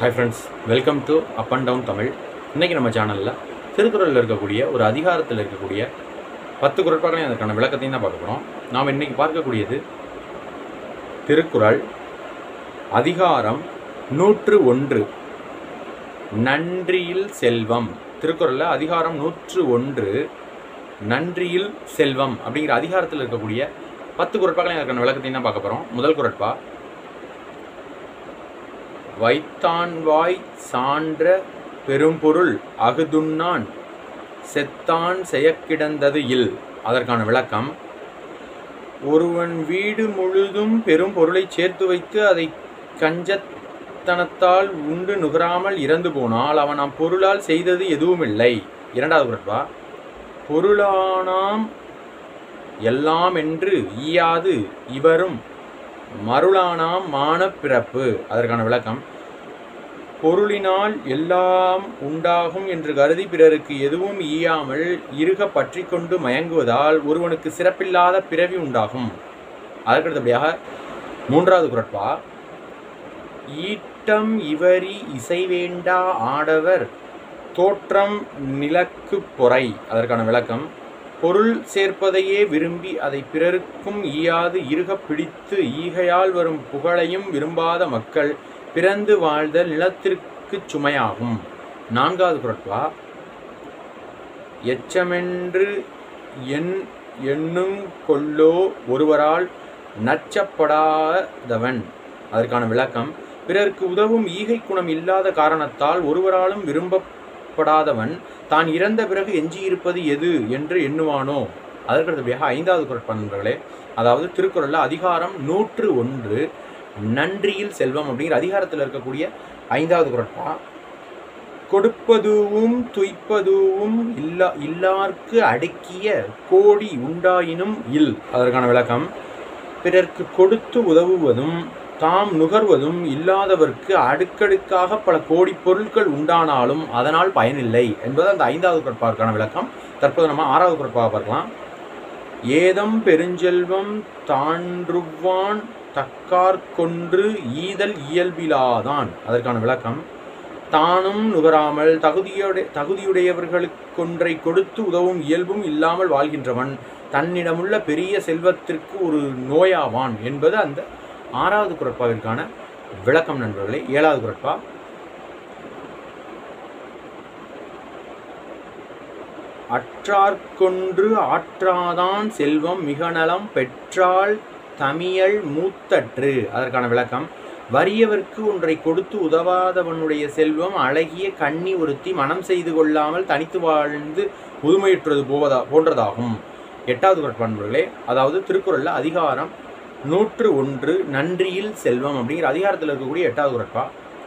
hi friends welcome to up and down Tamil இன்றைக்கி நம்ம சேனலில் திருக்குறளில் இருக்கக்கூடிய ஒரு அதிகாரத்தில் இருக்கக்கூடிய பத்து குரட்பாக்களையும் அதற்கான விளக்கத்தையும் தான் பார்க்க போகிறோம் நாம் இன்றைக்கி பார்க்கக்கூடியது திருக்குறள் அதிகாரம் நூற்று ஒன்று நன்றியில் செல்வம் திருக்குறளில் அதிகாரம் நூற்று ஒன்று நன்றியில் செல்வம் அப்படிங்கிற அதிகாரத்தில் இருக்கக்கூடிய பத்து குரட்பாக்களையும் அதற்கான விளக்கத்தையும் தான் பார்க்க போகிறோம் முதல் குரட்பா வைத்தான்வாய் சான்ற பெரும்பொருள் அகுதுண்ணான் செத்தான் செயக்கிடந்தது இல் அதற்கான விளக்கம் ஒருவன் வீடு முழுதும் பெரும் பொருளை சேர்த்து வைத்து அதை கஞ்சத்தனத்தால் உண்டு நுகராமல் இறந்து போனால் அவன் அம் பொருளால் செய்தது எதுவுமில்லை இரண்டாவது குரட்பா பொருளானாம் எல்லாம் என்று ஈயாது இவரும் மருளானாம் மான பிறப்பு அதற்கான விளக்கம் பொருளினால் எல்லாம் உண்டாகும் என்று கருதி பிறருக்கு எதுவும் ஈயாமல் இருக பற்றி கொண்டு மயங்குவதால் ஒருவனுக்கு சிறப்பில்லாத பிறவி உண்டாகும் அதற்கடுத்தபடியாக மூன்றாவது குரட்பா ஈட்டம் இவரி இசைவேண்டா ஆடவர் தோற்றம் நிலக்கு பொறை அதற்கான விளக்கம் பொருள் சேர்ப்பதையே விரும்பி அதை பிறருக்கும் ஈயாது இருகப் பிடித்து ஈகையால் வரும் புகழையும் விரும்பாத மக்கள் பிறந்து வாழ்தல் நிலத்திற்கு சுமையாகும் நான்காவது குரட்பா எச்சமென்று என் எண்ணும் கொல்லோ ஒருவரால் நச்சப்படாதவன் அதற்கான விளக்கம் பிறருக்கு உதவும் ஈகை குணம் இல்லாத காரணத்தால் ஒருவராலும் விரும்பப்படாதவன் தான் இறந்த பிறகு எஞ்சியிருப்பது எது என்று எண்ணுவானோ அதற்கடுத்தபடியாக ஐந்தாவது குரட்பா நண்பர்களே அதாவது திருக்குறளில் அதிகாரம் நூற்று ஒன்று நன்றியில் செல்வம் அப்படிங்கிற அதிகாரத்தில் இருக்கக்கூடிய ஐந்தாவது குரட்பா கொடுப்பதுவும் துய்ப்பதுவும் இல்லா இல்லார்க்கு அடக்கிய கோடி உண்டாயினும் இல் அதற்கான விளக்கம் பிறர்க்கு கொடுத்து உதவுவதும் தாம் நுகர்வதும் இல்லாதவர்க்கு அடுக்கடுக்காக பல கோடி பொருட்கள் உண்டானாலும் அதனால் பயனில்லை என்பது அந்த ஐந்தாவது குரட்பாவுக்கான விளக்கம் தற்போது நம்ம ஆறாவது குரட்பாவை பார்க்கலாம் ஏதம் பெருஞ்செல்வம் தான்றுவான் தக்கார்கொன்று ஈதல் இயல்பிலாதான் அதற்கான விளக்கம் தானும் நுகராமல் தகுதியுடைய தகுதியுடையவர்களுக்கொன்றை கொடுத்து உதவும் இயல்பும் இல்லாமல் வாழ்கின்றவன் தன்னிடமுள்ள பெரிய செல்வத்திற்கு ஒரு நோயாவான் என்பது அந்த ஆறாவது குரட்பாவிற்கான விளக்கம் நண்பர்களே ஏழாவது குரட்பா அற்றார்கொன்று ஆற்றாதான் செல்வம் மிக நலம் பெற்றால் தமியல் மூத்தற்று அதற்கான விளக்கம் வறியவர்க்கு ஒன்றை கொடுத்து உதவாதவனுடைய செல்வம் அழகிய கண்ணி ஒருத்தி மனம் செய்து கொள்ளாமல் தனித்து வாழ்ந்து புதுமையுற்றது போவதா போன்றதாகும் எட்டாவது குரட்பான்பர்களே அதாவது திருக்குறளில் அதிகாரம் நூற்று ஒன்று நன்றியில் செல்வம் அப்படிங்கிற அதிகாரத்தில் இருக்கக்கூடிய எட்டாவது குரட்பா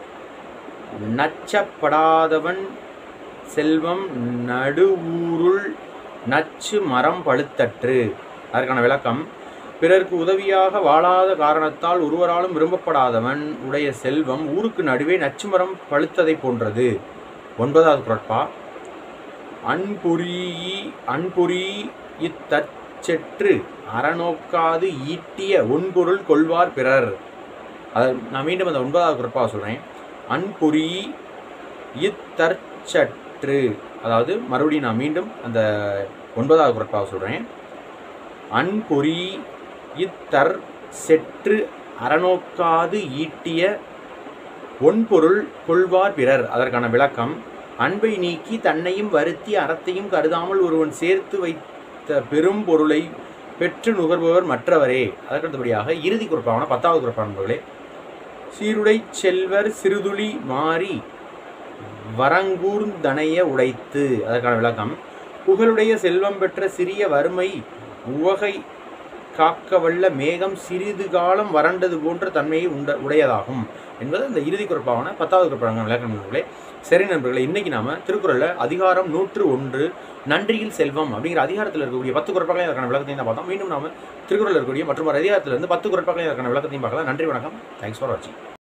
நச்சப்படாதவன் செல்வம் நடுவூருள் நச்சு மரம் பழுத்தற்று அதற்கான விளக்கம் பிறருக்கு உதவியாக வாழாத காரணத்தால் ஒருவராலும் விரும்பப்படாதவன் உடைய செல்வம் ஊருக்கு நடுவே நச்சு மரம் பழுத்ததை போன்றது ஒன்பதாவது குரட்பா அன்புரி அன்புரி இத்தற்செற்று அறநோக்காது ஈட்டிய ஒன்பொருள் கொள்வார் பிறர் அதை நான் மீண்டும் அந்த ஒன்பதாவது குரட்பாவை சொல்கிறேன் அன்புரி இத்தற்சற்று அதாவது மறுபடியும் நான் மீண்டும் அந்த ஒன்பதாவது குரட்பாவை சொல்கிறேன் அன்பொறி இத்தர் செற்று அறநோக்காது ஈட்டிய ஒன்பொருள் கொள்வார் பிறர் அதற்கான விளக்கம் அன்பை நீக்கி தன்னையும் வருத்தி அறத்தையும் கருதாமல் ஒருவன் சேர்த்து வைத்த பெரும் பொருளை பெற்று நுகர்பவர் மற்றவரே அதற்கடுத்தபடியாக இறுதி குரப்பான பத்தாவது குரப்பானவர்களே சீருடை செல்வர் சிறுதுளி மாறி வரங்கூர்ந்தனைய உடைத்து அதற்கான விளக்கம் புகழுடைய செல்வம் பெற்ற சிறிய வறுமை உவகை காக்க வல்ல மேகம் சிறிது காலம் வறண்டது போன்ற தன்மையை உண்ட உடையதாகும் என்பது அந்த இறுதி குரப்பான பத்தாவது குரப்பான விளக்கம் நண்பர்களே சரி நண்பர்களே இன்னைக்கு நாம திருக்குறளில் அதிகாரம் நூற்று ஒன்று நன்றியில் செல்வம் அப்படிங்கிற அதிகாரத்தில் இருக்கக்கூடிய பத்து குரப்பாக்களையும் அதற்கான விளக்கத்தையும் தான் பார்த்தோம் மீண்டும் நாம திருக்குறளில் இருக்கக்கூடிய மற்றும் ஒரு அதிகாரத்திலிருந்து பத்து குரப்பாக்களையும் அதற்கான விளக்கத்தையும் பார்க்கலாம் நன்றி வணக்கம் தேங்க்ஸ் ஃபார் வாட்சிங்